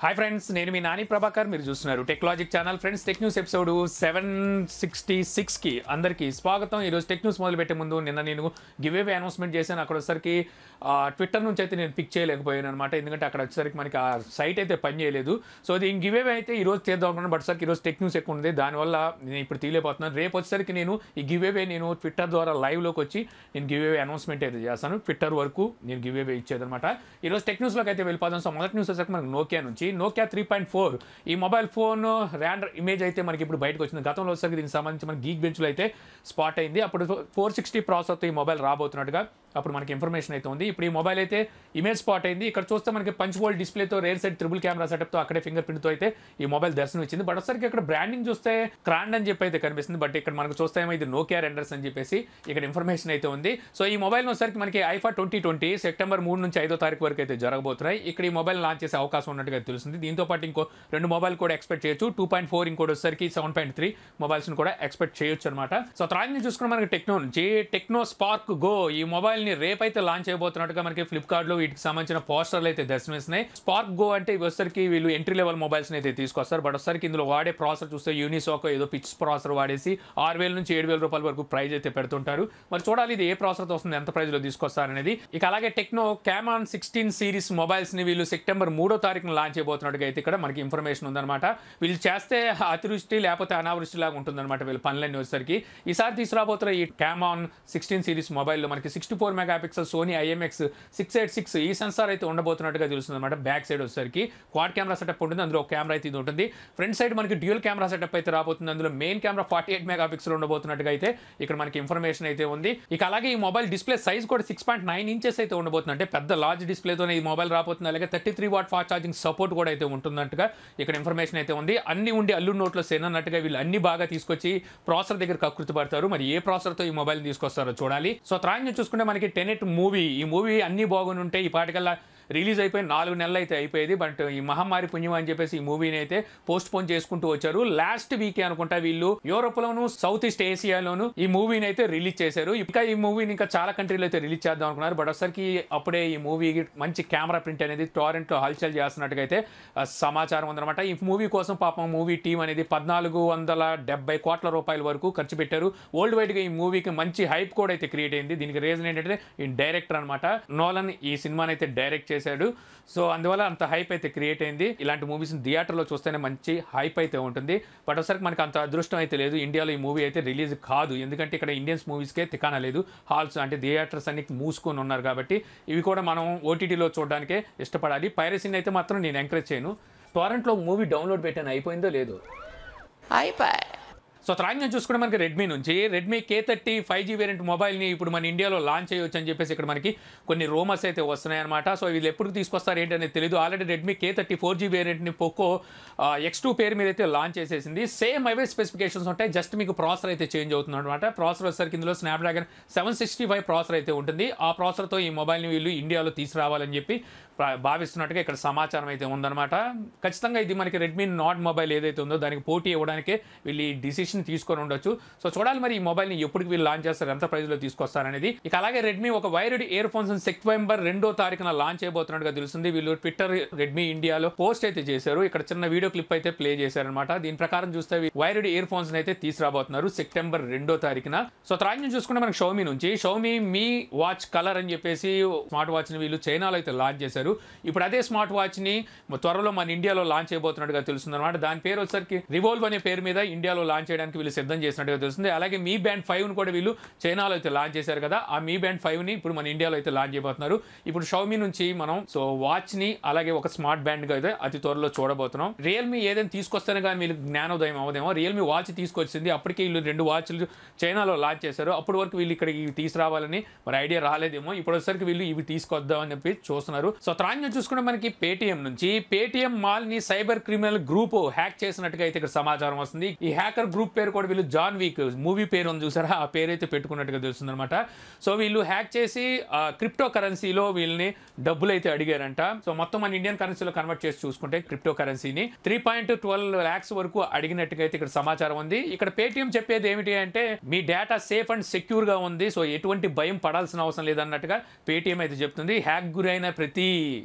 hi friends నేను మీ నాని ప్రభాకర్ మీరు చూస్తున్నారు technologic channel friends tech news episode seven sixty సిక్స్కి అందరికీ స్వాగతం ఈరోజు టెక్ న్యూస్ మొదలు పెట్టే ముందు నిన్న నేను గివ్ అవే అనౌన్స్మెంట్ చేశాను అక్కడ వచ్చేసరికి ట్విట్టర్ నుంచి అయితే నేను పిక్ చేయలేకపోయాను అనమాట ఎందుకంటే అక్కడ వచ్చేసరికి మనకి ఆ సైట్ అయితే పని చేయలేదు సో అది గివ్ అవే అయితే ఈరోజు చేద్దాం అనుకున్నాను బట్ సరికి ఈరోజు టెక్ న్యూస్ ఎక్కువ ఉంది దానివల్ల నేను ఇప్పుడు తీయలేకపోతున్నాను రేపు వచ్చేసరికి నేను ఈ గివ్ అవే నేను ట్విట్టర్ ద్వారా లైవ్లోకి వచ్చి నేను గివ్ అవే అనౌన్స్మెంట్ అయితే చేస్తాను ట్విట్టర్ వరకు నేను గివ్ అవే ఇచ్చేదనమాట ఈరోజు టెక్ న్యూస్లోకి అయితే వెళ్ళిపోదాం సో మొదటి న్యూస్ వచ్చేసరికి మనకి నోకియా నుంచి నోకియా త్రీ పాయింట్ ఫోర్ ఈ మొబైల్ ఫోన్ ర్యాండర్ ఇమేజ్ అయితే మనకి ఇప్పుడు బయటకు వచ్చింది గతంలో వచ్చేసరికి దీనికి సంబంధించి మన గీక్ బెంచ్లో అయితే స్పాట్ అయింది అప్పుడు ఫోర్ సిక్స్టీ ప్రాసెస్తో ఈ మొబైల్ రాబోతున్నట్టుగా అప్పుడు మనకి ఇన్ఫర్మేషన్ అయితే ఉంది ఇప్పుడు ఈ మొబైల్ అయితే ఇమేజ్ స్పాట్ అయింది ఇక్కడ చూస్తే మనకి పంచ్ వోల్డ్ డిస్ప్లేతో రేర్ సైడ్ త్రిబుల్ కెమెరా సెటప్తో అక్కడే ఫింగర్ ప్రింట్తో అయితే ఈ మొబైల్ దర్శనం ఇచ్చింది బట్ ఒకసారికి ఇక్కడ బ్రాండింగ్ చూస్తే క్రాండ్ అని చెప్పి అయితే కనిపిస్తుంది బట్ ఇక్కడ మనకు చూస్తే ఏమో ఇది నోకియా రెండర్స్ అని చెప్పేసి ఇక్కడ ఇన్ఫర్మేషన్ అయితే ఉంది సో ఈ మొబైల్ వచ్చేసరికి మనకి ఐఫా ట్వంటీ ట్వంటీ సెప్టెంబర్ మూడు నుంచి ఐదో తారీఖు వరకు అయితే జరగబోతున్నాయి ఇక్కడ ఈ మొబైల్ లాంచ్ చేసే అవకాశం ఉన్నట్టుగా తెలుస్తుంది దీంతో పాటు ఇంకో రెండు మొబైల్ కూడా ఎక్స్పెక్ట్ చేయొచ్చు టూ పాయింట్ ఫోర్ ఇంకోటి వచ్చేసరికి సెవెన్ పాయింట్ త్రీ మొబైల్స్ కూడా ఎక్స్పెక్ట్ చేయొచ్చు అనమాట సో తర్వాత చూసుకున్న మనకి టెక్నో నుంచి టెక్నో స్పార్క్ గో ఈ మొబైల్ ని రేపైతే లాంచ్ చేయబోతున్నట్టుగా మనకి ఫ్లిప్కార్ట్ లో వీటికి సంబంధించిన పోస్టర్లు అయితే దర్శనమిస్తున్నాయి స్పార్క్ గో అంటే ఇవి వచ్చేసరికి వీళ్ళు ఎంట్రీ లెవెల్ మొబైల్స్ అయితే తీసుకొస్తారు బట్ వచ్చేసరికి ఇందులో వాడే ప్రాసెసర్ చూస్తే యూనిసోక్ ఏదో పిచ్ ప్రాసెసర్ వాడేసి ఆరు వేల నుంచి ఏడు వేల రూపాయల వరకు ప్రైస్ అయితే పెడుతుంటారు మరి చూడాలి ఇది ఏ ప్రాసెసర్ వస్తుంది ఎంత ప్రైస్ లో తీసుకొస్తారనేది ఇక అలాగే Tecno Camon sixteen series mobiles ని వీళ్ళు సెప్టెంబర్ మూడో తారీఖున లాంచ్ చేయబోతున్నట్టుగా అయితే ఇక్కడ మనకి ఇన్ఫర్మేషన్ ఉందన్నమాట వీళ్ళు చేస్తే అతివృష్టి లేకపోతే అనావృష్టి లాగా ఉంటుందన్నమాట వీళ్ళ పనులన్నీ వచ్చేసరికి ఈసారి తీసుకురాబోతున్న ఈ క్యామాన్ సిక్స్టీన్ సిరీస్ మొబైల్లో మనకి sixty four mega pixel Sony IMX six eight six ఈ సెన్సార్ అయితే ఉండబోతున్నట్టుగా తెలుస్తుంది అనమాట బ్యాక్ సైడ్ వచ్చేసరికి క్వాడ్ కెమెరా సెటప్ ఉంటుంది అందులో ఒక కెమెరా అయితే ఇది ఉంటుంది ఫ్రంట్ సైడ్ మనకి డ్యూయల్ కెమెరా సెటప్ అయితే రాబోతుంది అందులో main camera forty eight mega pixel ఉండబోతున్నట్టుగా అయితే ఇక్కడ మనకి ఇన్ఫర్మేషన్ అయితే ఉంది ఇక అలాగే ఈ మొబైల్ డిస్ప్లే సైజ్ కూడా సిక్స్ పాయింట్ నైన్ ఇంచెస్ అయితే ఉండబోతుంది అంటే పెద్ద లార్జ్ డిస్ప్లేతోనే ఈ మొబైల్ రాబోతుంది అలాగే thirty three watt fast charging support కూడా అయితే ఉంటున్నట్టుగా ఇక్కడ ఇన్ఫర్మేషన్ అయితే ఉంది అన్ని ఉండి అల్లు నోట్లో సెన్ అన్నట్టుగా వీళ్ళు అన్ని బాగా తీసుకొచ్చి ప్రాసెసర్ దగ్గర కకృతి పడతారు మరి ఏ ప్రాసెసర్తో ఈ మొబైల్ తీసుకొస్తారో చూడాలి సో త్రాంగ్ చూసుకుంటే మనకి టెనెట్ మూవీ ఈ మూవీ అన్ని బాగుని ఉంటే ఈ పాటికల్లా రిలీజ్ అయిపోయి నాలుగు నెలలు అయితే అయిపోయేది బట్ ఈ మహమ్మారి పుణ్యం అని చెప్పేసి ఈ మూవీని అయితే పోస్ట్ పోన్ చేసుకుంటూ వచ్చారు లాస్ట్ వీక్ అనుకుంటా వీళ్ళు యూరోప్ లోను సౌత్ ఈస్ట్ ఏసియాలోను ఈ మూవీని అయితే రిలీజ్ చేశారు ఇంకా ఈ మూవీని ఇంకా చాలా కంట్రీలో అయితే రిలీజ్ చేద్దాం అనుకున్నారు బట్ ఒకసారికి అప్పుడే ఈ మూవీ మంచి కెమెరా ప్రింట్ అనేది టోరెంట్ లో హల్చల్ చేస్తున్నట్టుగా అయితే ఆ, సమాచారం ఉందన్నమాట ఈ మూవీ కోసం పాపం మూవీ టీం అనేది పద్నాలుగు వందల డెబ్బై కోట్ల రూపాయల వరకు ఖర్చు పెట్టారు వరల్డ్ వైడ్ గా ఈ మూవీకి మంచి హైప్ కూడా అయితే క్రియేట్ అయింది దీనికి రీజన్ ఏంటంటే ఈ డైరెక్టర్ అనమాట నోలన్ ఈ సినిమాని అయితే డైరెక్ట్ చేశాడు సో అందువల్ల అంత హైప్ అయితే క్రియేట్ అయింది ఇలాంటి మూవీస్ థియేటర్లో చూస్తేనే మంచి హైప్ అయితే ఉంటుంది బట్ ఒకసారి మనకి అంత అదృష్టం అయితే లేదు ఇండియాలో ఈ మూవీ అయితే రిలీజ్ కాదు ఎందుకంటే ఇక్కడ ఇండియన్స్ మూవీస్కే తికానా లేదు హాల్స్ అంటే థియేటర్స్ అన్ని మూసుకొని ఉన్నారు కాబట్టి ఇవి కూడా మనం ఓటీటీలో చూడడానికే ఇష్టపడాలి పైరసీని అయితే మాత్రం నేను ఎంకరేజ్ చేయను టోరెంట్లో మూవీ డౌన్లోడ్ పెట్టాను అయిపోయిందో లేదో అయిపోయి సో త్రాంగం చూసుకుంటే మనకి రెడ్మీ నుంచి Redmi K thirty five G variant మొబైల్ని ఇప్పుడు మన ఇండియాలో లాంచ్ చేయొచ్చు అని చెప్పేసి ఇక్కడ మనకి కొన్ని రూమర్స్ అయితే వస్తున్నాయి అనమాట సో వీళ్ళు ఎప్పుడు తీసుకొస్తారు ఏంటి అనేది తెలియదు already Redmi K thirty four G వేరియంట్ని పోకో ఎక్స్ టూ పేరు మీద అయితే లాంచ్ చేసేసింది సేమ్ అవే స్పెసిఫికేషన్స్ ఉంటాయి జస్ట్ మీకు ప్రాసెసర్ అయితే చేంజ్ అవుతుంది అనమాట ప్రాసెసర్ వచ్చేసరికి ఇందులో Snapdragon seven sixty five processor అయితే ఉంటుంది ఆ ప్రాసెసర్తో ఈ మొబైల్ని వీళ్ళు ఇండియాలో తీసుకురావాలని చెప్పి ప్ర- భావిస్తున్నట్టుగా ఇక్కడ సమాచారం అయితే ఉందన్నమాట ఖచ్చితంగా ఇది మనకి రెడ్మీ నాట్ మొబైల్ ఏదైతే ఉందో దానికి పోటీ ఇవ్వడానికే వీళ్ళు ఈ డిసిషన్ తీసుకొని ఉండొచ్చు సో చూడాలి మరి ఈ మొబైల్ని ఎప్పటికి వీళ్ళు లాంచ్ చేస్తారు ఎంత ప్రైస్లో తీసుకొస్తారనేది ఇక అలాగే రెడ్మీ ఒక వైర్డ్ ఇయర్ ఫోన్స్ సెప్టెంబర్ రెండో తారీఖున లాంచ్ చేయబోతున్నట్టుగా తెలుస్తుంది వీళ్ళు ట్విట్టర్ రెడ్మీ ఇండియాలో పోస్ట్ అయితే చేశారు ఇక్కడ చిన్న వీడియో క్లిప్ అయితే ప్లే చేశారనమాట దీని ప్రకారం చూస్తే వైర్డ్ ఇయర్ ఫోన్స్ అయితే తీసుకురాబోతున్నారు సెప్టెంబర్ రెండో తారీఖున సో త్రాజ్యం చూసుకుంటే మనకి షౌమీ నుంచి షౌమీ మీ వాచ్ కలర్ అని చెప్పేసి స్మార్ట్ వాచ్ ని వీళ్ళు చైనాలో అయితే లాంచ్ చేశారు ఇప్పుడు అదే స్మార్ట్ వాచ్ ని త్వరలో మన ఇండియాలో లాంచ్ చేయబోతున్నట్టుగా తెలుస్తుంది అనమాట దాని పేరు వచ్చేసరికి రివోల్వ్ అనే పేరు మీద ఇండియాలో లాంచ్ చేయడానికి వీళ్ళు సిద్ధం చేసినట్టుగా తెలుస్తుంది అలాగే మీ బ్యాండ్ ఫైవ్ ని కూడా వీళ్ళు చైనాలో అయితే లాంచ్ చేశారు కదా ఆ మీ బ్యాండ్ ఫైవ్ ని ఇప్పుడు మన ఇండియాలో అయితే లాంచ్ చేయబోతున్నారు ఇప్పుడు షౌమీ నుంచి మనం సో వాచ్ ని అలాగే ఒక స్మార్ట్ బ్యాండ్ గా అయితే అతి త్వరలో చూడబోతున్నాం రియల్మీ ఏదైనా తీసుకొస్తేనే కానీ వీళ్ళు జ్ఞానోదయం అవదేమో రియల్మీ వాచ్ తీసుకొచ్చింది అప్పటికే వీళ్ళు రెండు వాచ్లు చైనాలో లాంచ్ చేశారు అప్పటి వరకు వీళ్ళు ఇక్కడ ఇవి తీసుకురావాలని మరి ఐడియా రాలేదేమో ఇప్పుడు వచ్చేసరికి వీళ్ళు ఇవి తీసుకొద్దామని చెప్పి చూస్తున్నారు సో త్రాంగ్ చూసుకుంటే మనకి పేటిఎం నుంచి పేటిఎం మాల్ ని సైబర్ క్రిమినల్ గ్రూప్ హ్యాక్ చేసినట్టుగా అయితే ఇక్కడ సమాచారం వస్తుంది ఈ హ్యాకర్ గ్రూప్ పేరు కూడా వీళ్ళు జాన్ వీక్ మూవీ పేరు ఉంది చూసారా ఆ పేరు అయితే పెట్టుకున్నట్టుగా తెలుస్తుంది అనమాట సో వీళ్ళు హ్యాక్ చేసి క్రిప్టో కరెన్సీలో వీళ్ళని డబ్బులు అయితే అడిగారంట సో మొత్తం మన ఇండియన్ కరెన్సీలో కన్వర్ట్ చేసి చూసుకుంటే క్రిప్టో కరెన్సీని త్రీ పాయింట్ ట్వెల్వ్ ల్యాక్స్ వరకు అడిగినట్టుగా అయితే ఇక్కడ సమాచారం ఉంది ఇక్కడ పేటిఎం చెప్పేది ఏమిటి అంటే మీ డేటా సేఫ్ అండ్ సెక్యూర్ గా ఉంది సో ఎటువంటి భయం పడాల్సిన అవసరం లేదన్నట్టుగా పేటిఎం అయితే చెప్తుంది హ్యాక్ గురైన ప్రతి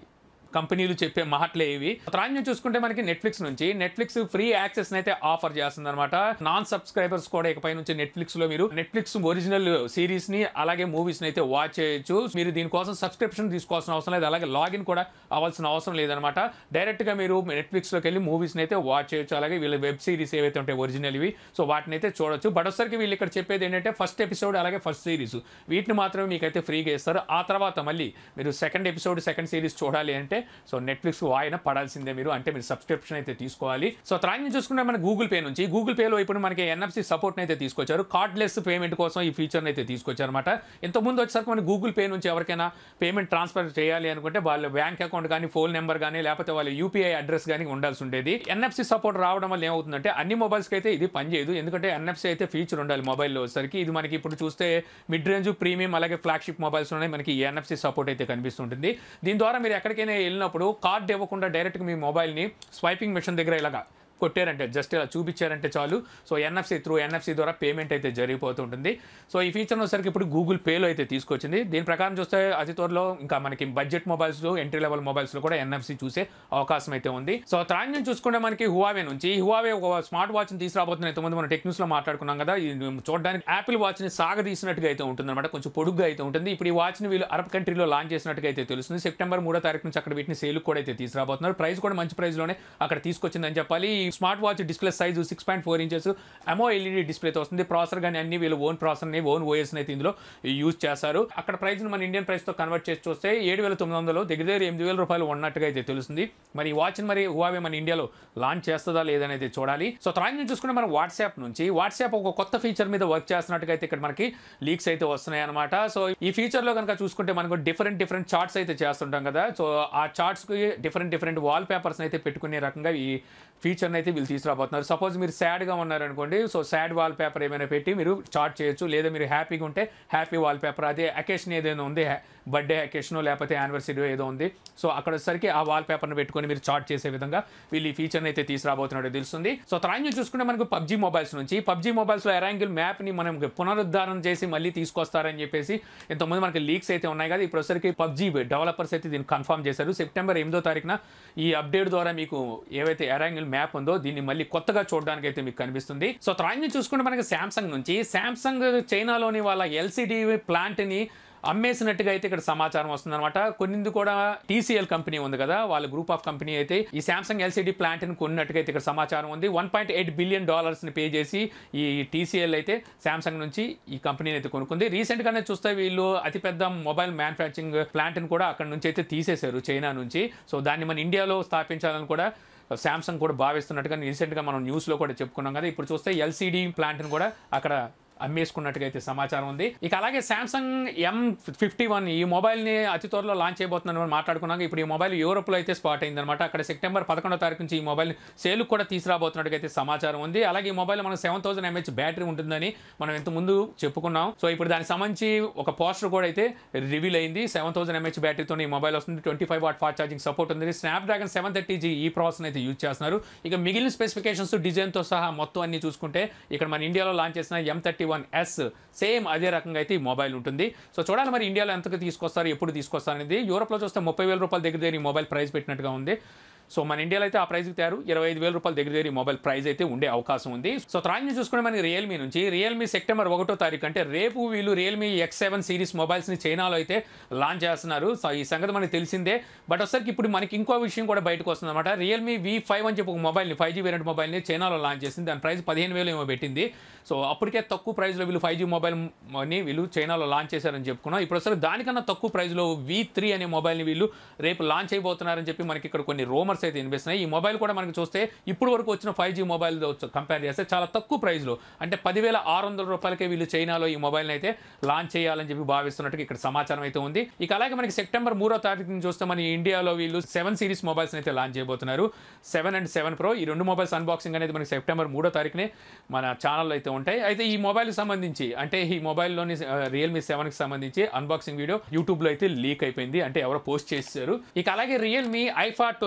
కంపెనీలు చెప్పే మాటలే ఇవి తర్వాత చూసుకుంటే మనకి నెట్ఫ్లిక్స్ నుంచి నెట్ఫ్లిక్స్ ఫ్రీ యాక్సెస్ అయితే ఆఫర్ చేస్తుంది అనమాట నాన్ సబ్స్క్రైబర్స్ కూడా ఇకపై నుంచి నెట్ఫ్లిక్స్ లో మీరు నెట్ఫ్లిక్స్ ఒరిజినల్ సిరీస్ ని అలాగే మూవీస్ ని అయితే వాచ్ చేయొచ్చు మీరు దీనికోసం సబ్స్క్రిప్షన్ తీసుకోవాల్సిన అవసరం లేదు అలాగే లాగిన్ కూడా అవ్వాల్సిన అవసరం లేదనమాట డైరెక్ట్ గా మీరు నెట్ఫ్లిక్స్ లోకి వెళ్ళి మూవీస్ ని అయితే వాచ్ చేయొచ్చు అలాగే వీళ్ళ వెబ్ సిరీస్ ఏవైతే ఉంటాయి ఒరిజినల్ ఇవి సో వాటిని అయితే చూడొచ్చు బట్ వచ్చరికి వీళ్ళు ఇక్కడ చెప్పేది ఏంటంటే ఫస్ట్ ఎపిసోడ్ అలాగే ఫస్ట్ సిరీస్ వీటిని మాత్రమే మీకైతే ఫ్రీగా ఇస్తారు ఆ తర్వాత మళ్ళీ మీరు సెకండ్ ఎపిసోడ్ సెకండ్ సిరీస్ చూడాలి అంటే సో నెట్ఫ్లిక్స్ వాయిన పడాల్సిందే మీరు అంటే మీరు సబ్స్క్రిప్షన్ అయితే తీసుకోవాలి సో తర్వాత చూసుకుంటే మన గూగుల్ పే నుంచి గూగుల్ పేలో ఇప్పుడు మనకి ఎన్ఎఫ్సి సపోర్ట్ అయితే తీసుకొచ్చారు కార్డ్లెస్ పేమెంట్ కోసం ఈ ఫీచర్ అయితే తీసుకొచ్చారు అనమాట ఇంతకుముందు వచ్చేసరికి మన గూగుల్ పే నుంచి ఎవరికైనా పేమెంట్ ట్రాన్స్ఫర్ చేయాలి అనుకుంటే వాళ్ళ బ్యాంక్ అకౌంట్ కానీ ఫోన్ నెంబర్ కానీ లేకపోతే వాళ్ళ యూపీఐ అడ్రస్ కానీ ఉండాల్సి ఉండేది ఎన్ఎఫ్సి సపోర్ట్ రావడం వల్ల ఏమవుతుందంటే అన్ని మొబైల్స్కి అయితే ఇది పనిచేయదు ఎందుకంటే ఎన్ఎఫ్సి అయితే ఫీచర్ ఉండాలి మొబైల్లో వచ్చేసరికి ఇది మనకి ఇప్పుడు చూస్తే మిడ్ రేంజ్ ప్రీమియం అలాగే ఫ్లాగ్షిప్ మొబైల్స్ ఉన్నాయి మనకి ఎన్ఎఫ్సి సపోర్ట్ అయితే కనిపిస్తుంటుంది దీని ద్వారా మీరు ఎక్కడికైనా వెళ్ళినప్పుడు కార్డ్ ఇవ్వకుండా డైరెక్ట్గా మీ మొబైల్ని స్వైపింగ్ మెషిన్ దగ్గర ఇలాగా కొట్టారంటే జస్ట్ ఇలా చూపించారంటే చాలు సో ఎన్ఎఫ్సి త్రూ ఎన్ఎఫ్సి ద్వారా పేమెంట్ అయితే జరిగిపోతుంటుంది సో ఈ ఫీచర్ వచ్చేసరికి ఇప్పుడు గూగుల్ పేలో అయితే తీసుకొచ్చింది దీని ప్రకారం చూస్తే అతి త్వరలో ఇంకా మనకి budget mobiles entry level mobiles లో కూడా ఎన్ఎఫ్సి చూసే అవకాశం అయితే ఉంది సో తర్వాత నుంచి చూసుకుంటే మనకి హువావే నుంచి హువావే ఒక స్మార్ట్ వాచ్ ని తీసుకురాబోతున్న ఇంతకుముందు మనం టెక్నిక్స్ లో మాట్లాడుకున్నాం కదా ఇది చూడడానికి యాపిల్ వాచ్ ని సాగదీసినట్టుగా అయితే ఉంటుంది అనమాట కొంచెం పొడుగ్గా అయితే ఉంటుంది ఇప్పుడు ఈ వాచ్ ని వీళ్ళు అరబ్ కంట్రీలో లాంచ్ చేసినట్టుగా అయితే తెలుస్తుంది సెప్టెంబర్ మూడో తారీఖు నుంచి అక్కడ వీటిని సేల్ కూడా అయితే తీసుకురాబోతున్నారు ప్రైస్ కూడా మంచి ప్రైస్ లోనే అక్కడ తీసుకొచ్చిందని చెప్పాలి ఈ smart watch display size six point four inches AMOLED డిస్ప్లేతో వస్తుంది ప్రాసెసర్ కానీ అన్ని వీళ్ళు ఓన్ ప్రాసెసర్ని ఓన్ ఓఎస్ అయితే ఇందులో యూజ్ చేస్తారు అక్కడ ప్రైస్ మన ఇండియన్ ప్రైస్ తో కన్వర్ట్ చేసి చూస్తే ఏడు వేల తొమ్మిది వందలు దగ్గర దగ్గర ఎనిమిది వేల రూపాయలు ఉన్నట్టుగా అయితే తెలుస్తుంది మరి ఈ వాచ్ మరి హువావే మన ఇండియాలో లాంచ్ చేస్తుందా లేదనేది చూడాలి సో తర్వాత నుంచి చూసుకుంటే మనం వాట్సాప్ నుంచి వాట్సాప్ ఒక కొత్త ఫీచర్ మీద వర్క్ చేస్తున్నట్టుగా అయితే ఇక్కడ మనకి లీక్స్ అయితే వస్తున్నాయి అనమాట సో ఈ ఫీచర్ లో కనుక చూసుకుంటే మనకు డిఫరెంట్ డిఫరెంట్ చార్ట్స్ అయితే చేస్తుంటాం కదా సో ఆ చార్ట్స్ కి డిఫరెంట్ డిఫరెంట్ వాల్ పేపర్స్ అయితే పెట్టుకునే రకంగా ఈ ఫీచర్ని అయితే వీళ్ళు తీసుకురాబోతున్నారు సపోజ్ మీరు సాడ్గా ఉన్నారనుకోండి సో సాడ్ వాల్ పేపర్ ఏమైనా పెట్టి మీరు చార్ట్ చేయొచ్చు లేదా మీరు హ్యాపీగా ఉంటే హ్యాపీ వాల్ పేపర్ అదే అకేషన్ ఏదైనా ఉంది బర్త్డే అకేషన్ లేకపోతే యానివర్సరీ ఏదో ఉంది సో అక్కడ వచ్చేసరికి ఆ వాల్ పేపర్ని పెట్టుకొని మీరు చార్ట్ చేసే విధంగా వీళ్ళు ఈ ఫీచర్ని అయితే తీసుకురాబోతున్నట్టు తెలుస్తుంది సో తర్వాత చూసుకుంటే మనకు పబ్జీ మొబైల్స్ నుంచి పబ్జీ మొబైల్స్లో ఎరాంగిల్ మ్యాప్ని మనం పునరుద్ధారణ చేసి మళ్ళీ తీసుకొస్తారని చెప్పేసి ఇంతకుముందు మనకి లీక్స్ అయితే ఉన్నాయి కదా ఇప్పుడు వచ్చరికి పబ్జీ డెవలపర్స్ అయితే దీన్ని కన్ఫర్మ్ చేశారు సెప్టెంబర్ ఎనిమిదో తారీఖున ఈ అప్డేట్ ద్వారా మీకు ఏవైతే ఎరాంగిల్ మ్యాప్ ఉందో దీన్ని మళ్ళీ కొత్తగా చూడడానికి అయితే మీకు కనిపిస్తుంది సో తర్వాత చూసుకుంటే మనకి శాంసంగ్ నుంచి శాంసంగ్ చైనాలోని వాళ్ళ ఎల్సిడి ప్లాంట్ని అమ్మేసినట్టుగా అయితే ఇక్కడ సమాచారం వస్తుంది అనమాట కొన్ని కూడా టీసీఎల్ కంపెనీ ఉంది కదా వాళ్ళ గ్రూప్ ఆఫ్ కంపెనీ అయితే ఈ సామ్సంగ్ ఎల్సిడి ప్లాంట్ ని కొన్నట్టుగా అయితే ఇక్కడ సమాచారం ఉంది one point eight billion dollars ని పే చేసి ఈ టీసీఎల్ అయితే సామ్సంగ్ నుంచి ఈ కంపెనీని అయితే కొనుక్కుంది రీసెంట్ గానే చూస్తే వీళ్ళు అతిపెద్ద మొబైల్ మ్యానుఫ్యాక్చరింగ్ ప్లాంట్ ని కూడా అక్కడ నుంచి అయితే తీసేశారు చైనా నుంచి సో దాన్ని మన ఇండియాలో స్థాపించాలని కూడా శాంసంగ్ కూడా భావిస్తున్నట్టుగా రీసెంట్గా మనం న్యూస్లో కూడా చెప్పుకున్నాం కదా ఇప్పుడు చూస్తే ఎల్సిడి ప్లాంట్ని కూడా అక్కడ అమ్మేసుకున్నట్టుగా అయితే సమాచారం ఉంది ఇక అలాగే శాంసంగ్ ఎం ఫిఫ్టీ వన్ ఈ మొబైల్ని అతి త్వరలో లాంచ్ చేయబోతుందని మనం మాట్లాడుకున్నాక ఇప్పుడు ఈ మొబైల్ యూరోప్లో అయితే స్పాట్ అయిందనమాట అక్కడ సెప్టెంబర్ పదకొండో తారీఖు నుంచి ఈ మొబైల్ సేల్ కూడా తీసుకురాబోతున్నట్టుగా అయితే సమాచారం ఉంది అలాగే ఈ మొబైల్ మనకు సెవెన్ థౌసండ్ ఎంహెచ్ బ్యాటరీ ఉంటుందని మనం ఇంత ముందు చెప్పుకున్నాం సో ఇప్పుడు దానికి సంబంధించి ఒక పోస్టర్ కూడా అయితే రివీల్ అయింది సెవెన్ థౌసండ్ ఎంహెచ్ బ్యాటరీతో ఈ మొబైల్ వస్తుంది twenty five watt fast charging support ఉంది Snapdragon seven thirty G ఈ ప్రాసెస్ అయితే యూజ్ చేస్తున్నారు ఇక మిగిలిన స్పెసిఫికేషన్స్ డిజైన్తో సహా మొత్తం అన్ని చూసుకుంటే ఇక్కడ మన ఇండియాలో లాంచ్ చేసిన M thirty one S same అదే రకంగా అయితే ఈ మొబైల్ ఉంటుంది సో చూడాలి మరి ఇండియాలో ఎంతకు తీసుకొస్తారు ఎప్పుడు తీసుకొస్తారు అనేది యూరోప్లో చూస్తే ముప్పై వేల రూపాయల దగ్గర దగ్గర ఈ మొబైల్ ప్రైస్ పెట్టినట్టుగా ఉంది సో మన ఇండియాలో అయితే ఆ ప్రైస్కి తయారు ఇరవై ఐదు వేల రూపాయల దగ్గర దగ్గర ఈ మొబైల్ ప్రైస్ అయితే ఉండే అవకాశం ఉంది సో తర్వాత చూసుకుంటే మనకి రియల్మీ నుంచి రియల్మీ సెప్టెంబర్ ఒకటో తారీఖు అంటే రేపు వీళ్ళు రియల్మీ ఎక్స్ సెవెన్ సిరీస్ మొబైల్స్ని చైనాలో అయితే లాంచ్ చేస్తున్నారు సో ఈ సంగతి మనకి తెలిసిందే బట్ ఒకసారికి ఇప్పుడు మనకి ఇంకో విషయం కూడా బయటకు వస్తుంది అనమాట రియల్మీ వి ఫైవ్ అని చెప్పి ఒక మొబైల్ని ఫైవ్ జీ వేరియంట్ మొబైల్ని చైనాలో లాంచ్ చేసింది దాని ప్రైస్ పదిహేను వేలు ఏమో పెట్టింది సో అప్పటికే తక్కువ ప్రైస్లో వీళ్ళు ఫైవ్ జీ మొబైల్ని వీళ్ళు చైనాలో లాంచ్ చేశారని చెప్పుకున్నాం ఇప్పుడు ఒకసారి దానికన్నా తక్కువ ప్రైస్లో వి త్రీ అనే మొబైల్ని వీళ్ళు రేపు లాంచ్ అయిపోతున్నారని చెప్పి మనకి ఇక్కడ కొన్ని రోమర్స్ అయితే వినిపిస్తున్నాయి ఈ మొబైల్ కూడా మనకి చూస్తే ఇప్పుడు వరకు వచ్చిన ఫైవ్ జీ మొబైల్ కంపేర్ చేస్తే చాలా తక్కువ ప్రైస్లో అంటే పదివేల ఆరు వందల రూపాయలకే వీళ్ళు చైనాలో ఈ మొబైల్ని అయితే లాంచ్ చేయాలని చెప్పి భావిస్తున్నట్టు ఇక్కడ సమాచారం అయితే ఉంది ఇక అలాగే మనకి సెప్టెంబర్ మూడో తారీఖు నుంచి చూస్తే మన ఇండియాలో వీళ్ళు సెవెన్ సిరీస్ మొబైల్స్ అయితే లాంచ్ చేయబోతున్నారు సెవెన్ అండ్ సెవెన్ ప్రో ఈ రెండు మొబైల్స్ అన్బాక్సింగ్ అనేది మనకి సెప్టెంబర్ మూడో తారీఖునే మన ఛానల్లో అయితే ఉంటాయి అయితే ఈ మొబైల్కి సంబంధించి అంటే ఈ మొబైల్లోని రియల్మీ సెవెన్కి సంబంధించి అన్బాక్సింగ్ వీడియో యూట్యూబ్లో అయితే లీక్ అయిపోయింది అంటే ఎవరో పోస్ట్ చేశారు ఇక అలాగే రియల్మీ ఐఫా ట్వంటీ ట్వంటీ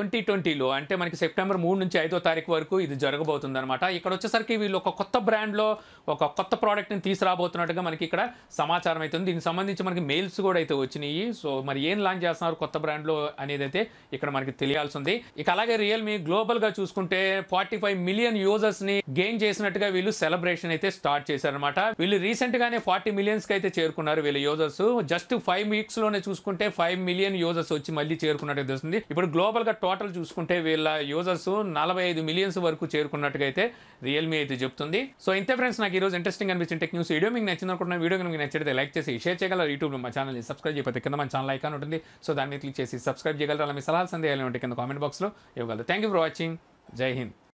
ట్వంటీలో అంటే మనకి సెప్టెంబర్ మూడు నుంచి ఐదో తారీఖు వరకు ఇది జరగబోతుంది అనమాట ఇక్కడ వచ్చేసరికి వీళ్ళు ఒక కొత్త బ్రాండ్లో ఒక కొత్త ప్రోడక్ట్ని తీసుకురాబోతున్నట్టుగా మనకి ఇక్కడ సమాచారం అవుతుంది దీనికి సంబంధించి మనకి మెయిల్స్ కూడా అయితే వచ్చినాయి సో మరి ఏం లాంచ్ చేస్తున్నారు కొత్త బ్రాండ్లో అనేది అయితే ఇక్కడ మనకి తెలియాల్సి ఉంది ఇక అలాగే రియల్మీ గ్లోబల్గా చూసుకుంటే ఫార్టీ ఫైవ్ మిలియన్ యూజర్స్ని గెయిన్ చేసినట్టుగా వీళ్ళు సెలబ్రేషన్ అయితే స్టార్ట్ చేశారనమాట వీళ్ళు రీసెంట్ గానే ఫార్టీ మిలియన్స్ కి అయితే చేరుకున్నారు వీళ్ళ యూజర్స్ జస్ట్ ఫైవ్ వీక్స్ లోనే చూసుకుంటే ఫైవ్ మిలియన్ యూజర్స్ వచ్చి మళ్ళీ చేరుకున్నట్టు తెలుస్తుంది ఇప్పుడు గ్లోబల్ గా టోటల్ చూసుకుంటే వీళ్ళ యూజర్స్ నలభై ఐదు మిలియన్స్ వరకు చేరుకున్నట్టుగా అయితే రియల్మీ అయితే చెప్తుంది సో ఇంతే ఫ్రెండ్స్ నాకు ఈ రోజు ఇంట్రెస్టింగ్ అనిపించిన టెక్ న్యూస్ వీడియో మీకు నచ్చింది అనుకుంటున్న వీడియో కనుక మీకు నచ్చితే లైక్ చేసి షేర్ చేయగలరు యూట్యూబ్ మా ఛానల్ సబ్స్క్రైబ్ చేయకపోతే కింద మన ఛానల్ ఐకాన్ ఉంటుంది సో దాన్ని క్లిక్ చేసి సబ్స్క్రైబ్ చేయగలరు అలా మీ సలహాలు సందేహాలు ఉంటే కింద కామెంట్ బాక్స్లో ఇవ్వగలరు థ్యాంక్ యూ ఫర్ వాచింగ్ జై హింద్